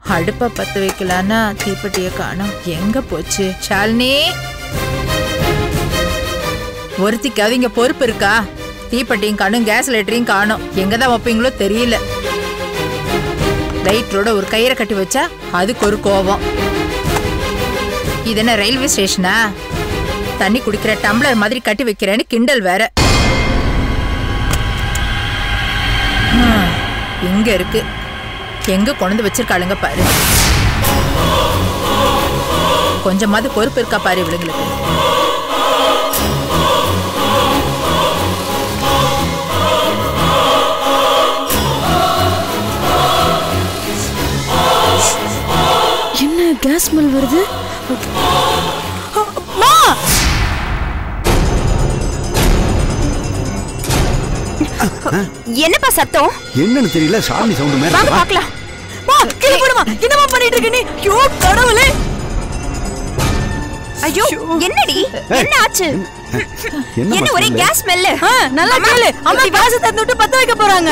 அடுப்ப பத்த வைக்கலான்னா தீப்பெட்டிய காணோம் எங்க போச்சு ஷாலினி ஒருத்திக்காவது இங்க பொறுப்பு இருக்கா தீப்பெட்டியும் காணும் கேஸ் லைட்டரையும் காணும் எங்க தான் வைப்பீங்களோ தெரியல லைட்டரோட ஒரு கயிறை கட்டி வச்சா அதுக்கு ஒரு கோபம் இது என்ன ரயில்வே ஸ்டேஷனா தண்ணி குடிக்கிற டம்ளர் மாதிரி கட்டி வைக்கிறேன்னு கிண்டல் வேற ஹம், இங்க இருக்கு எங்க கொண்டு வந்து வச்சிருக்காளுங்க பாரு கொஞ்சமாவது பொறுப்பு இருக்கா பாரு இவளுங்களுக்கு என்ன கேஸ் ஸ்மெல் வருது மா என்னப்பா சத்தம் என்னன்னு தெரியல ஷாலினி சவுண்ட் வாங்க மேல பாக்கலாம் மா கீழே போடுமா என்னமா பண்ணிட்டு இருக்க நீ ஐயோ கடவுளே ஐயோ என்னடி என்ன ஆச்சு என்ன ஒரே கேஸ் ஸ்மெல் ஆ, நல்லா கேளு அம்மா கேஸ் தந்து விட்டு பத்த வைக்க போறாங்க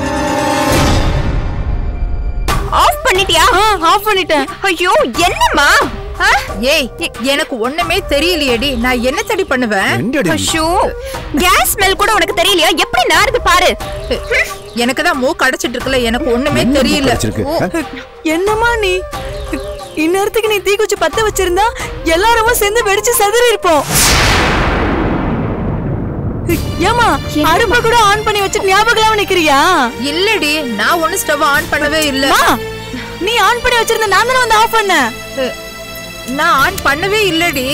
ஆஃப் பண்ணிட்டியா ஆஃப் பண்ணிட்டேன் ஐயோ என்னம்மா ஆ? ஏய் எனக்கு ஒண்ணுமே தெரியலையேடி நான் என்ன தடி பண்ணுவேன் என்னடி ஐயோ கேஸ் ஸ்மெல் கூட உனக்கு தெரியலையா எப்படி நாருது பாரு எனக்கு தான் மூக்கு அடைச்சிட்டு இருக்குல்ல எனக்கு ஒண்ணுமே என்ன தெரியல மூக்கு அடைச்சிருக்கு? ஓ, என்னம்மா நீ இந்நேரத்துக்கு நீ தீக்குச்சி பத்த வச்சிருந்தா எல்லாரும் சேர்ந்து வெடிச்சு செதறி இருப்போம் ஏமா அடுப்ப கூட ஆன் பண்ணி வச்சுட்டு ஞாபகம் இல்லாம நிக்கிறியா இல்லடி நான் ஒண்ணு ஸ்டவ் ஆன் பண்ணவே இல்ல மா நீ ஆன் பண்ணி வச்சிருந்த நான் தானே வந்து ஆஃப் பண்ணேன் நான் ஆன் பண்ணவே இல்லடி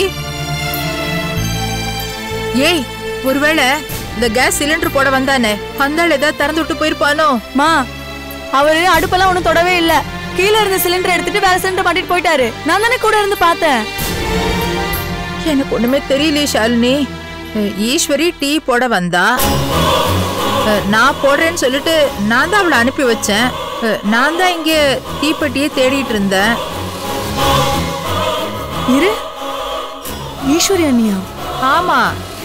ஏய் ஒருவேளை இந்த கேஸ் சிலிண்டர் போட வந்தானே அந்த ஆள் ஏதாவது திறந்து விட்டு போயிருப்பானோ மா அவரு அடுப்பெல்லாம் ஒண்ணும் தொடவே இல்ல கீழ இருந்த சிலிண்டர் எடுத்துட்டு வேற சிலிண்டர் மாட்டிட்டு போயிட்டாரு நான் தானே கூட இருந்து பார்த்தேன் எனக்கு ஒண்ணுமே தெரியலையே ஷாலினி அஹ், ஈஸ்வரி டீ போட வந்தா அஹ், நான் போடுறேன்னு சொல்லிட்டு நான் தான் அவளை அனுப்பி வச்சேன் அஹ், நான் தான் இங்க தீப்பெட்டியே தேடிட்டு இருந்தேன் இரு ஈஸ்வரி அண்ணியா ஆமா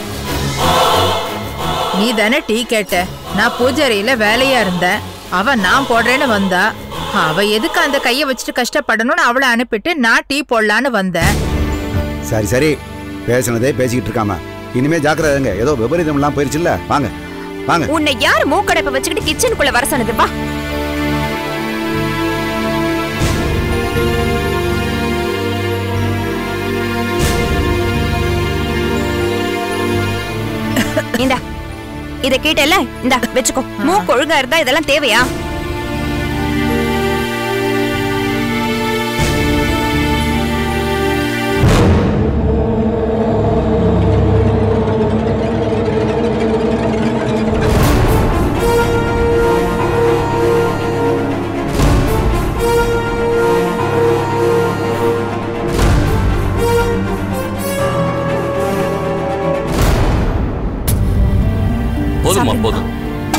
நீ தானே டீ கேட்ட நான் பூஜாரியில வேலையா இருந்தேன் அவ நான் போடுறேன்னு வந்தா அவ எதுக்கு அந்த கைய வச்சுட்டு கஷ்டப்படணும்னு அவளை அனுப்பிட்டு நான் டீ போடலான்னு வந்தேன் சரி சரி பேசுனதே பேசிக்கிட்டு இருக்காம இனிமே ஜாக்கிரதை இருங்க ஏதோ விபரீதம் எல்லாம் போயிருச்சுல்ல வாங்க வாங்க உன்னை யார் மூக்கடைப்ப வச்சுக்கிட்டு கிச்சனுக்குள்ள வர சொன்னது வா இந்தா இத கேட்டல இந்தா வெச்சுக்கோ மூக்கு ஒழுங்கா இருந்தா இதெல்லாம் தேவையா போதுமா போதும்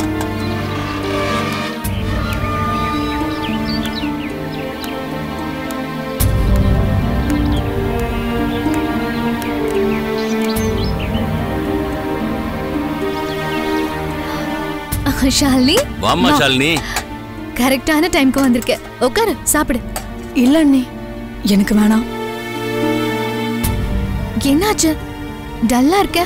ஷாலினி வாம்மா ஷாலினி கரெக்டான டைம்க்கு வந்திருக்க உட்காரு சாப்பிடு இல்ல அண்ணி எனக்கு வேணாம் என்னாச்சு டல்லா இருக்க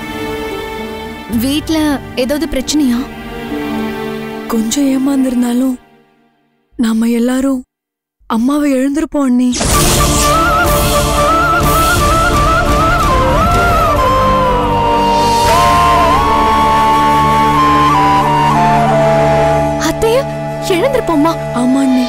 வீட்ல ஏதாவது பிரச்சனையா கொஞ்சம் ஏமாந்திருந்தாலும் நாம எல்லாரும் அம்மாவை எழுந்திருப்போம் அண்ணி அத்தைய எழுந்திருப்போம்மா ஆமா அண்ணி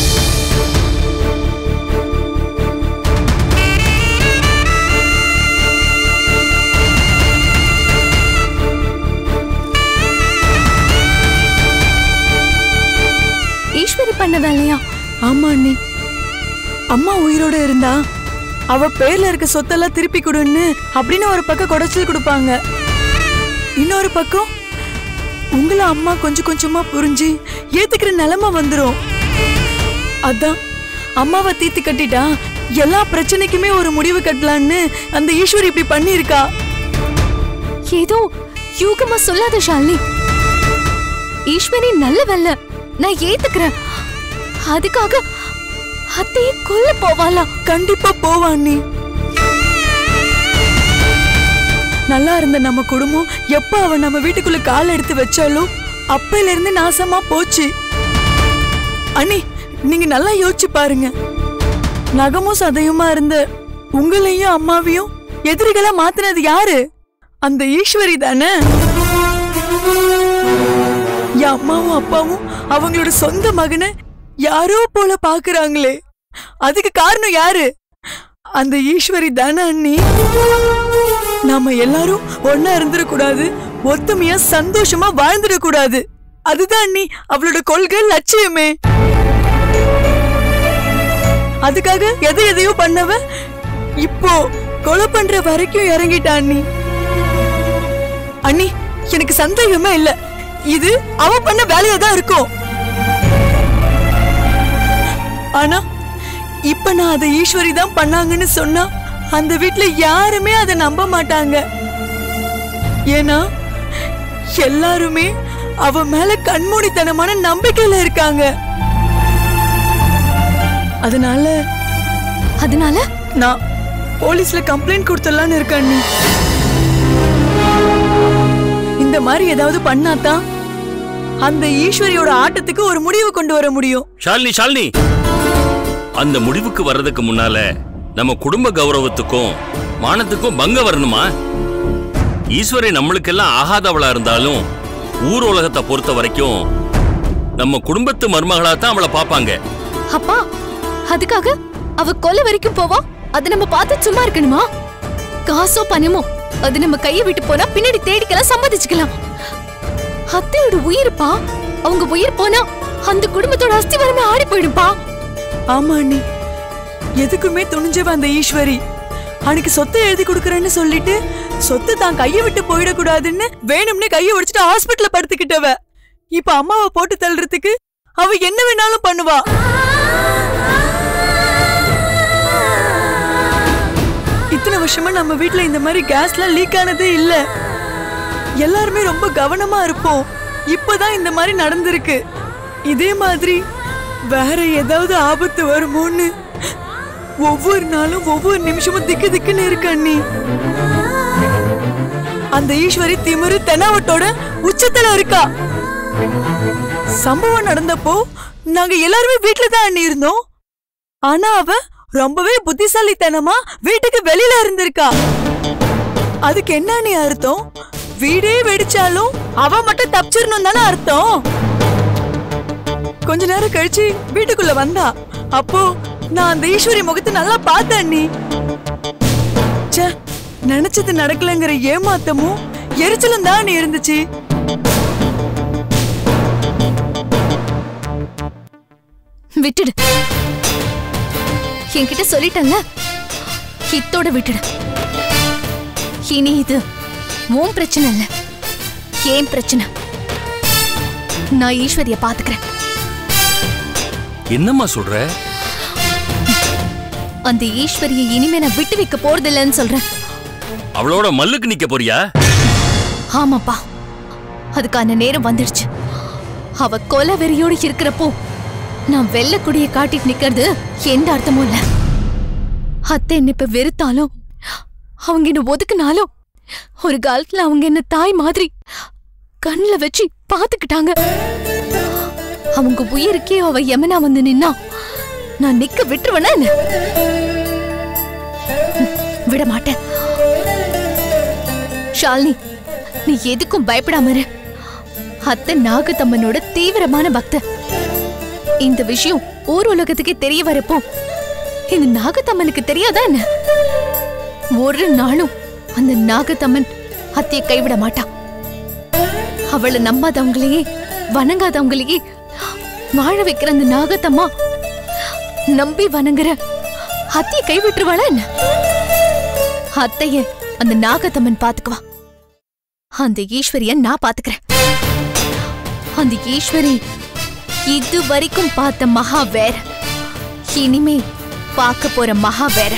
ஈஸ்வரி பண்ண வேலையா ஆமா அண்ணி அம்மா உயிரோட இருந்தா அவ பேர்ல இருக்க சொத்தெல்லாம் திருப்பி கொடுன்னு அப்படின்னு ஒரு பக்கம் குடைச்சல் கொடுப்பாங்க இன்னொரு பக்கம் உங்களை அம்மா கொஞ்சம் கொஞ்சமா புரிஞ்சு ஏத்துக்கிற நிலைமை வந்துரும் அதான் அம்மாவை தீத்து கட்டிட்டா எல்லா பிரச்சனைக்குமே ஒரு முடிவு கட்டலான்னு அந்த ஈஸ்வரி இப்படி பண்ணியிருக்கா ஏதோ யூகமா சொல்லாத ஷாலினி ஈஸ்வரி நல்ல வெல்ல நான் ஏத்துக்கிறேன் அதுக்காக அத்தையை கொல்ல போவாளா கண்டிப்பா போவா அண்ணி நல்லா இருந்த நம்ம குடும்பம் எப்ப அவ நம்ம வீட்டுக்குள்ள கால் எடுத்து வச்சாலும் அப்பையில இருந்து நாசமா போச்சு அண்ணி நீங்க நல்லா யோசிச்சு பாருங்க நகமும் சதையுமா இருந்த உங்களையும் அம்மாவையும் எதிரிகளா மாத்துனது யாரு அந்த ஈஸ்வரி தானே என் அம்மாவும் அப்பாவும் அவங்களோட சொந்த மகனை யாரோ போல பாக்குறாங்களே அதுக்கு காரணம் யாரு அந்த ஈஸ்வரி தானே அண்ணி நாம எல்லாரும் ஒன்னா இருந்துடக்கூடாது ஒத்துமையா சந்தோஷமா வாழ்ந்துடக்கூடாது அதுதான் அண்ணி அவளோட கொள்கை லட்சியமே அதுக்காக எதை எதையோ பண்ணவ இப்போ கொலை பண்ற வரைக்கும் இறங்கிட்டா அண்ணி அண்ணி எனக்கு சந்தேகமே இல்ல இது அவ பண்ண வேலையா தான் இருக்கும் ஆனா இப்ப நான் அதை ஈஸ்வரி தான் பண்ணாங்கன்னு சொன்னா அந்த வீட்ல யாருமே அதை நம்ப மாட்டாங்க ஏன்னா எல்லாருமே அவ மேல கண்மூடித்தனமான நம்பிக்கையில இருக்காங்க அதனால அதனால நான் போலீஸ்ல கம்ப்ளைண்ட் கொடுத்துடலான்னு இருக்கேன் அண்ணி. இந்த மாதிரி ஏதாவது பண்ணாதான் அந்த ஈஸ்வரியோட ஆட்டத்துக்கு ஒரு முடிவு கொண்டு வர முடியும் ஷாலினி ஷாலினி அந்த முடிவுக்கு வர்றதுக்கு முன்னால நம்ம குடும்ப கௌரவத்துக்கும் மானத்துக்கும் பங்க வரணுமா ஈஸ்வரி நம்மளுக்கெல்லாம் ஆகாதவளா இருந்தாலும் ஊர் உலகத்தை பொறுத்த வரைக்கும் நம்ம குடும்பத்து மருமகளா தான் அவளை பாப்பாங்க அப்பா அதுக்காக அவ கொலை வரைக்கும் போவா அது நம்ம பார்த்து சும்மா இருக்கணுமா காசோ பணமோ அது நம்ம கையை விட்டு போனா பின்னாடி தேடிக்கலாம் சம்மதிச்சுக்கலாம் அத்தையோட உயிர்ப்பா அவங்க உயிர் போனா அந்த குடும்பத்தோட அஸ்திவாரமே ஆடி போயிடும்பா ஆமா அண்ணி எதுக்குமே துணிஞ்சவ அந்த ஈஸ்வரி அன்னைக்கு சொத்தை எழுதி கொடுக்கறேன்னு சொல்லிட்டு சொத்து தான் கையை விட்டு போயிடக்கூடாதுன்னு வேணும்னே கையை உடைச்சிட்டு ஹாஸ்பிட்டல்ல படுத்துக்கிட்டவ இப்ப அம்மாவை போட்டு தள்ளுறதுக்கு அவ என்ன வேணாலும் பண்ணுவா இத்தனை வருஷமா நம்ம வீட்ல இந்த மாதிரி கேஸ்லாம் லீக் ஆனதே இல்ல எல்லாருமே ரொம்ப கவனமா இருப்போம் இப்பதான் இந்த மாதிரி நடந்திருக்கு இதே மாதிரி வேற ஏதாவது ஆபத்து வருமோன்னு ஒவ்வொரு நாளும் ஒவ்வொரு நிமிஷமும் திக்கு திக்குன்னு இருக்கு அண்ணி அந்த ஈஸ்வரி திமிரு தெனாவட்டோட உச்சத்துல இருக்கா சம்பவம் நடந்தப்போ நாங்க எல்லாருமே வீட்ல தான் அண்ணி இருந்தோம் ஆனா அவ ரொம்பவே புத்திசாலித்தனமா வீட்டுக்கு வெளியில இருந்திருக்கா அதுக்கு என்ன அண்ணி அர்த்தம் வீடே வெடிச்சாலும் அவ மட்டும் தப்பிச்சிடணும் தானே அர்த்தம் கொஞ்ச நேரம் கழிச்சு வீட்டுக்குள்ள வந்தா அப்போ நான் அந்த ஈஸ்வரி முகத்தை நல்லா பார்த்தேன் அண்ணி ச்சே நினைச்சது நடக்கலங்கிற ஏமாத்தமும் எரிச்சலும் தான் அண்ணி இருந்துச்சு விட்டுடு என்கிட்ட சொல்லிட்டல இத்தோட விட்டுடு இனி இது உன் பிரச்சனை இல்ல ஏன் பிரச்சனை நான் ஈஸ்வரிய பாத்துக்கிறேன் என்னம்மா சொல்ற அந்த ஈஸ்வரியை இனிமே நான் விட்டு வைக்க போறதில்லைன்னு சொல்றேன் அவளோட மல்லுக்கு நிக்க போறியா ஆமாப்பா அதுக்கான நேரம் வந்துடுச்சு அவ கொலை வெறியோடு இருக்கிறப்போ நான் வெள்ளக்குடிய காட்டிட்டு நிக்கிறது எந்த அர்த்தமும் இல்ல அத்தை என்ன இப்ப வெறுத்தாலும் அவங்க என்ன ஒதுக்குனாலும் ஒரு காலத்துல அவங்க என்ன தாய் மாதிரி கண்ணுல வச்சு பாத்துக்கிட்டாங்க அவங்க உயிருக்கே அவ யமனா வந்து நின்னா நான் நிக்க விட்டுருவேனா என்ன விட மாட்டேன் ஷாலினி நீ எதுக்கும் பயப்படாம இரு அத்தை நாகத்தம்மனோட தீவிரமான பக்த இந்த விஷயம் ஊர் உலகத்துக்கே தெரிய வரப்போ இந்த நாகத்தம்மனுக்கு தெரியாதா என்ன ஒரு நாளும் அந்த நாகத்தம்மன் அத்தைய கைவிட மாட்டா அவளை நம்பாதவங்களையே வணங்காதவங்களையே வாழ வைக்கிற அந்த நாகத்தம்மா நம்பி வணங்குற அத்தைய கைவிட்டுருவாளா என்ன அத்தைய அந்த நாகத்தம்மன் பாத்துக்குவா அந்த ஈஸ்வரிய நான் பாத்துக்கிறேன் அந்த ஈஸ்வரி இது வரைக்கும் பார்த்த மகா வேற இனிமே பார்க்க போற மகா வேற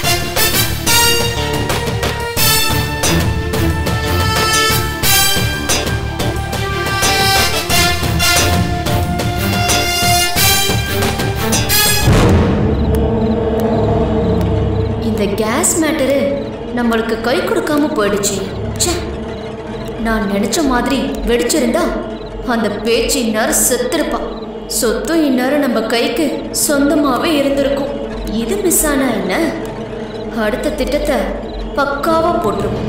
கேஸ் மேட்டரு நம்மளுக்கு கை கொடுக்காம போயிடுச்சு ச்சே நான் நினைச்ச மாதிரி வெடிச்சிருந்தா அந்த பேச்சு இந்நேரம் செத்திருப்பான் சொத்தும் இந்நேரம் நம்ம கைக்கு சொந்தமாவே இருந்திருக்கும் இது மிஸ் ஆனா என்ன அடுத்த திட்டத்தை பக்காவா போட்டுருவோம்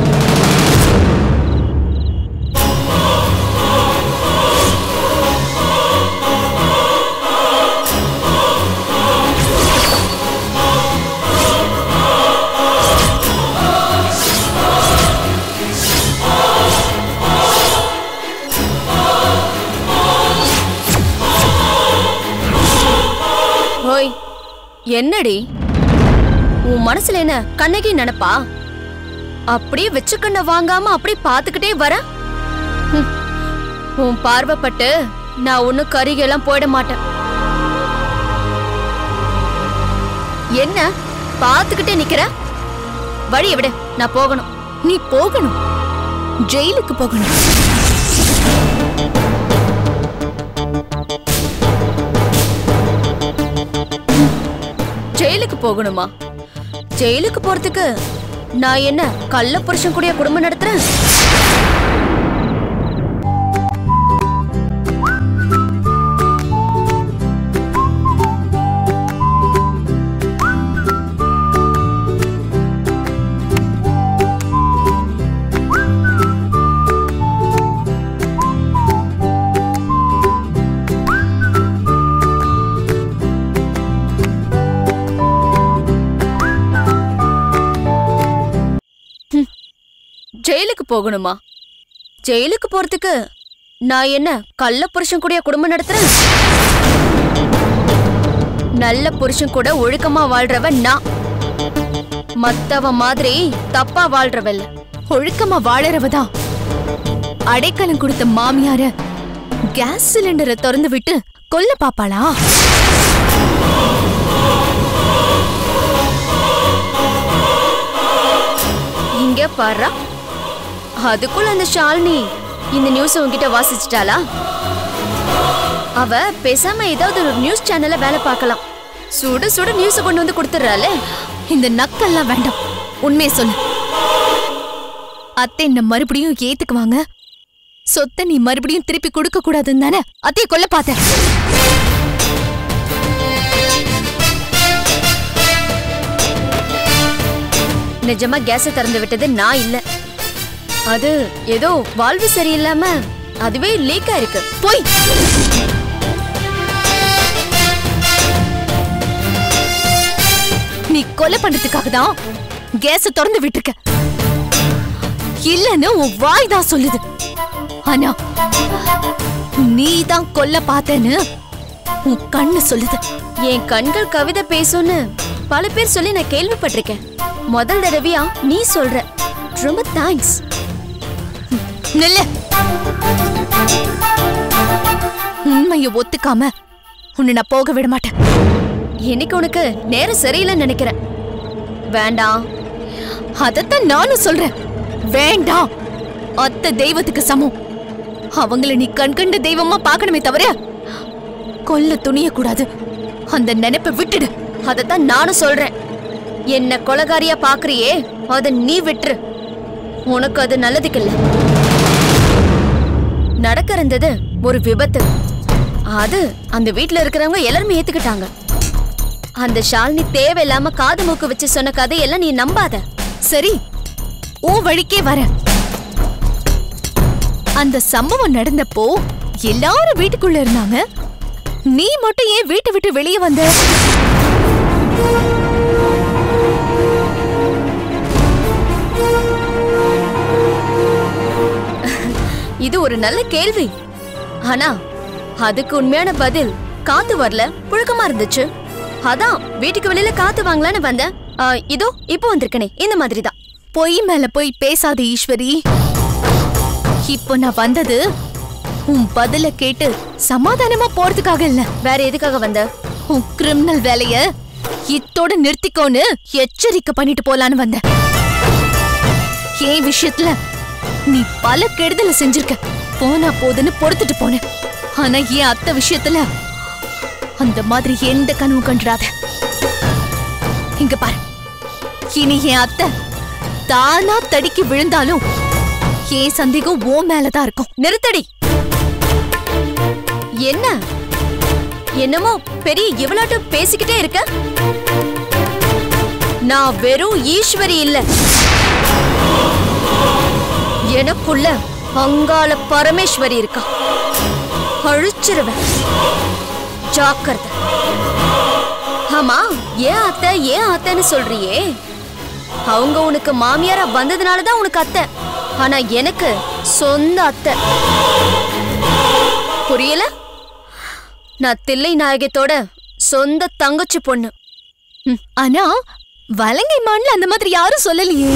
ஓய் என்னடி உன் மனசுல என்ன கண்ணகி நினைப்பா அப்படியே வச்சு கண்ண வாங்காம அப்படியே பாத்துக்கிட்டே வர ஹம். உன் பார்வைப்பட்டு நான் ஒன்னும் கருகெல்லாம் போயிட மாட்டேன் என்ன பாத்துக்கிட்டே நிக்கிற வழிய விடு நான் போகணும் நீ போகணும் ஜெயிலுக்கு போகணும் ஜெயிலுக்கு போகணுமா ஜெயிலுக்கு போறதுக்கு நான் என்ன கள்ள புருஷன் கூடயா குடும்பம் நடத்துறேன் ஜெயிலுக்கு போகணுமா ஜெயிலுக்கு போறதுக்கு நான் என்ன கள்ள புருஷன் கூடயா குடும்பம் நடத்துறேன் நல்ல புருஷன் கூட ஒழுக்கமா வாழ்றவன் நான் மத்தவ மாதிரி தப்பா வாழ்றவல்ல ஒழுக்கமா வாழறவதான் அடைக்கலம் கொடுத்த மாமியார கேஸ் சிலிண்டரை திறந்து விட்டு கொல்ல பாப்பாளா இங்க பாரு அதுக்குள்ள அந்த ஷாலினி இந்த நியூஸ் உன்கிட்ட வாசிச்சிட்டாளா அவ பேசாம ஏதாவது ஒரு நியூஸ் சேனல்ல வேலை பார்க்கலாம் சுட சுட நியூஸ் கொண்டு வந்து கொடுத்துறாளே இந்த நக்கெல்லாம் வேண்டாம் உண்மையை சொல்லு அத்தை என்ன மறுபடியும் ஏத்துக்குவாங்க சொத்தை நீ மறுபடியும் திருப்பி கொடுக்க கூடாதுன்னு தானே அத்தையை கொல்ல பார்த்த நிஜமா கேஸ திறந்து விட்டது நான் இல்ல அது ஏதோ வால்வு சரியில்லாம அதுவே லீக் ஆயிருக்கு போய் நீ கொலை பண்றதுக்காக தான் கேஸ திறந்து விட்டுருக்க இல்லன்னு உன் வாய் தான் சொல்லுது ஆனா நீ தான் கொல்ல பார்த்தேன்னு உன் கண்ணு சொல்லுது என் கண்கள் கவிதை பேசும்னு பல பேர் சொல்லி நான் கேள்விப்பட்டிருக்கேன் முதல் தடவையா நீ சொல்ற ரொம்ப தேங்க்ஸ் நில்லு உண்மைய ஒத்துக்காம உன்னை நான் போக விட மாட்டேன் இன்னைக்கு உனக்கு நேரம் சரியில்லைன்னு நினைக்கிறேன் வேண்டாம் அதத்தான் நானும் சொல்றேன் வேண்டாம் அத்தை தெய்வத்துக்கு சமம் அவங்கள நீ கண்கண்ட தெய்வமா பார்க்கணுமே தவிர கொல்ல துணிய கூடாது அந்த நினைப்பை விட்டுடு அதத்தான் நானும் சொல்றேன் என்ன கொலகாரியா பாக்குறியே அத நீ விட்டுரு உனக்கு அது நல்லதுக்கு இல்ல நடக்க இருந்தது ஒரு விபத்து அது அந்த வீட்ல இருக்கிறவங்க எல்லாருமே ஏத்துக்கிட்டாங்க அந்த ஷாலினி தேவையில்லாம காது மூக்கு வச்சு சொன்ன கதையெல்லாம் நீ நம்பாத சரி உன் வழிக்கே வர அந்த சம்பவம் நடந்தப்போ எல்லாரும் வீட்டுக்குள்ள இருந்தாங்க நீ மட்டும் ஏன் வீட்டை விட்டு வெளியே வந்த இது ஒரு நல்ல கேள்வி ஆனா அதுக்கு உண்மையான பதில் காத்து வரல புழக்கமா இருந்துச்சு அதான் வீட்டுக்கு வெளியில காத்து வாங்கலான்னு வந்தேன் ஆ, இதோ இப்போ வந்திருக்கனே இந்த மாதிரி தான் பொய் மேல போய் பேசாத ஈஸ்வரி இப்போ நான் வந்தது உன் பதில கேட்டு சமாதானமா போறதுக்காக இல்ல வேற எதுக்காக வந்த உன் கிரிமினல் வேலைய இத்தோட நிறுத்திக்கோன்னு எச்சரிக்கை பண்ணிட்டு போலான்னு வந்தேன் என் விஷயத்துல நீ பல கெடுதல செஞ்சிருக்க போனா போதுன்னு பொறுத்துட்டு போனேன் ஆனா என் அத்தை விஷயத்துல அந்த மாதிரி எந்த கனவும் கண்டுடாத இங்க பாரு இனி என் அத்தை தானா தடிக்கி விழுந்தாலும் என் சந்தேகம் ஓ மேலதான் இருக்கும் நிறுத்தடி என்ன என்னமோ பெரிய இவளாட்டம் பேசிக்கிட்டே இருக்க நான் வெறும் ஈஸ்வரி இல்ல எனக்குள்ள அங்காள பரமேஸ்வரி இருக்கா அழிச்சிருவேன் ஜாக்கிரதை ஆமா ஏன் அத்தை ஏன் அத்தைன்னு சொல்றியே அவங்க உனக்கு மாமியாரா வந்ததுனால தான் உனக்கு அத்தை ஆனா எனக்கு சொந்த அத்தை புரியல நான் தில்லை நாயகத்தோட சொந்த தங்கச்சி பொண்ணு ஆனா வலங்கை மான்ல அந்த மாதிரி யாரும் சொல்லலையே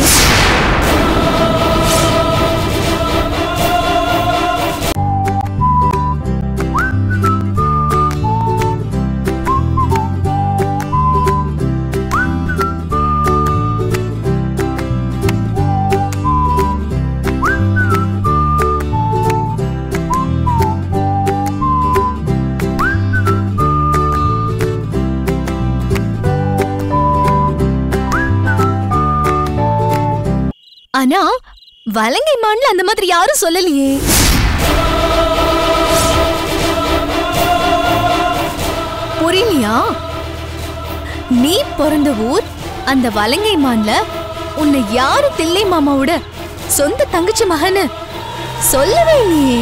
ஆனா வலங்கை மான்ல அந்த மாதிரி யாரும் சொல்லலையே புரியலையா நீ பிறந்த ஊர் அந்த வலங்கை மான்ல உன்னை யாரு தில்லை மாமாவோட சொந்த தங்கச்சி மகன்னு சொல்லவே இல்லையே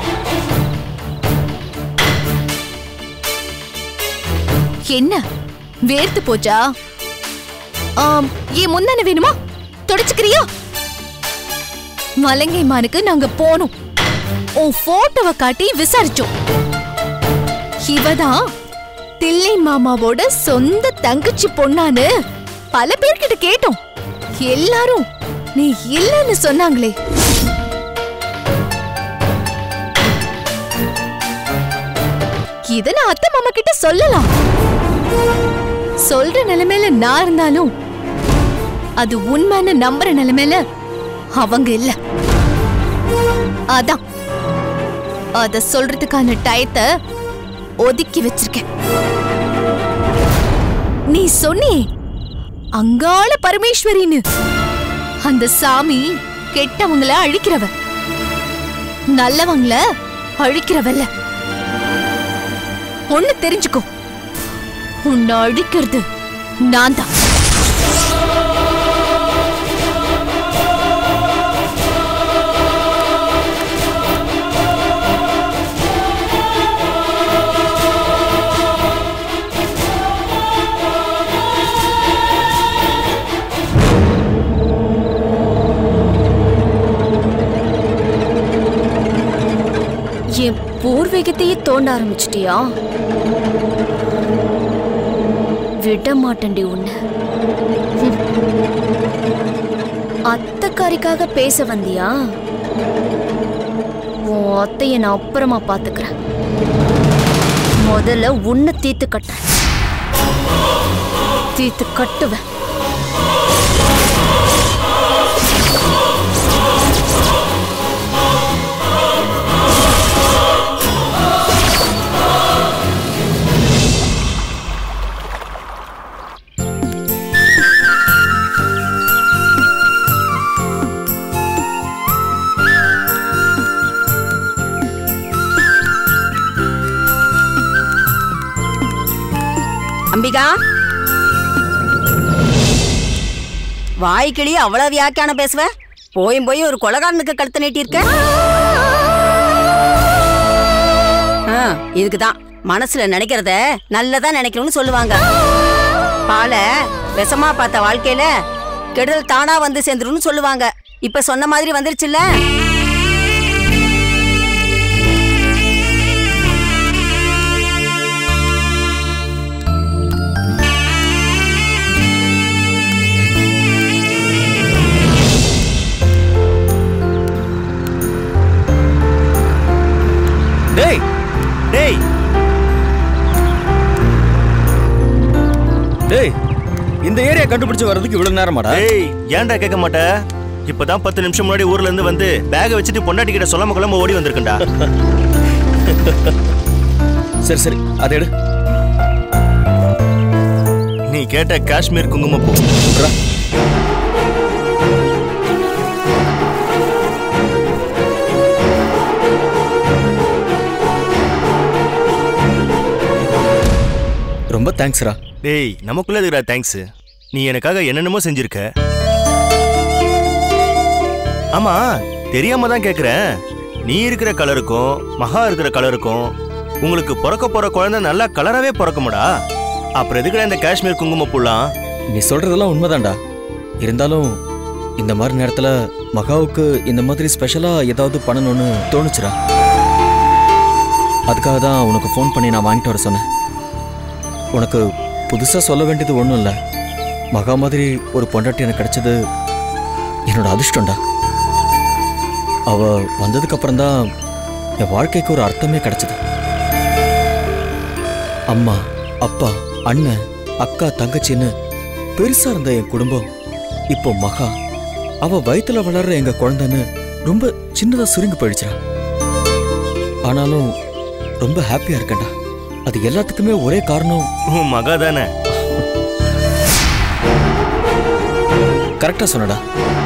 என்ன வேர்த்து போச்சா ஆம், ஏன் முந்தான வேணுமா தொடச்சுக்கிறியா மலங்கை மானுக்கு நாங்க போனோம் உன் போட்டோவை காட்டி விசாரிச்சோம் இவதான் தில்லை மாமாவோட சொந்த தங்கச்சி பொண்ணான்னு பல பேர்கிட்ட கேட்டோம் எல்லாரும் நீ இல்லைன்னு சொன்னாங்களே இத நான் அத்தை மாமா கிட்ட சொல்லலாம் சொல்ற நிலைமையில நான் இருந்தாலும் அது உண்மைன்னு நம்புற நிலைமையில அவங்க இல்ல அதான் அத சொல்றதுக்கான டயத்தை ஒதுக்கி வச்சிருக்கேன் நீ சொன்னியே அங்காள பரமேஸ்வரின்னு அந்த சாமி கெட்டவங்கள அழிக்கிறவ நல்லவங்கள அழிக்கிறவல்ல ஒண்ணு தெரிஞ்சுக்கோ உன்னை அழிக்கிறது நான் தான் என் பூர்வீகத்தையே தோண்ட ஆரம்பிச்சிட்டியா விட மாட்டேன்டி உன்னை ஹம். அத்தைக்காரிக்காக பேச வந்தியா உன் அத்தைய நான் அப்புறமா பாத்துக்கிறேன் முதல்ல உன்னை தீத்து கட்டுறேன் தீத்து கட்டுவேன் அம்பிகா வாய்க்கிளி அவ்வளவு வியாக்கியானம் பேசுவ போயும் போய் ஒரு கொலகாரனுக்கு கழுத்து நீட்டியிருக்க ஆ, இதுக்குதான் மனசுல நினைக்கிறத நல்லதா நினைக்கணும்னு சொல்லுவாங்க பாலை விஷமா பார்த்த வாழ்க்கையில கெடுதல் தானா வந்து சேர்ந்துரும்னு சொல்லுவாங்க இப்ப சொன்ன மாதிரி வந்துருச்சுல்ல டேய் டேய் டேய் இந்த ஏரியா கண்டுபிடிச்சு வர்றதுக்கு இவ்வளவு நேரமாடா ஏய் ஏன்டா கேட்க மாட்ட இப்பதான் பத்து நிமிஷம் முன்னாடி ஊர்ல இருந்து வந்து பேக வச்சுட்டு பொண்டாட்டி கிட்ட சொல்லாம கொள்ளாம ஓடி வந்திருக்கேன்டா சரி சரி அதை எடு நீ கேட்ட காஷ்மீர் குங்குமப்பூ விட்றா. ரொம்ப தேங்க்ஸ்ரா டேய் நமக்குள்ள இருக்கிற தேங்க்ஸ் நீ எனக்காக என்னென்னமோ செஞ்சிருக்க ஆமா தெரியாம தான் கேக்குறேன் நீ இருக்கிற கலருக்கும் மகா இருக்கிற கலருக்கும் உங்களுக்கு பிறக்க போற குழந்தை நல்லா கலராவே பிறக்குமாடா அப்புறம் எதுக்குடா இந்த காஷ்மீர் குங்குமப்பூலாம் நீ சொல்றதெல்லாம் உண்மைதான்டா இருந்தாலும் இந்த மாதிரி நேரத்துல மகாவுக்கு இந்த மாதிரி ஸ்பெஷலா ஏதாவது பண்ணணும்னு தோணுச்சுடா அதுக்காக தான் உனக்கு ஃபோன் பண்ணி நான் வாங்கிட்டு வர சொன்னேன் உனக்கு புதுசா சொல்ல வேண்டியது ஒன்றும் இல்லை மகா மாதிரி ஒரு பொண்டாட்டி எனக்கு கிடைச்சது என்னோட அதிர்ஷ்டம்டா அவ வந்ததுக்கு அப்புறம் தான் என் வாழ்க்கைக்கு ஒரு அர்த்தமே கிடைச்சது அம்மா அப்பா அண்ணன் அக்கா தங்கச்சின்னு பெருசா இருந்த என் குடும்பம் இப்போ மகா அவ வயித்துல வளர்ற எங்க குழந்தைன்னு ரொம்ப சின்னதா சுருங்கி போயிடுச்சுடா ஆனாலும் ரொம்ப ஹாப்பியா இருக்கேன்டா அது எல்லாத்துக்குமே ஒரே காரணம் உன் மகா தானே கரெக்டா சொன்னடா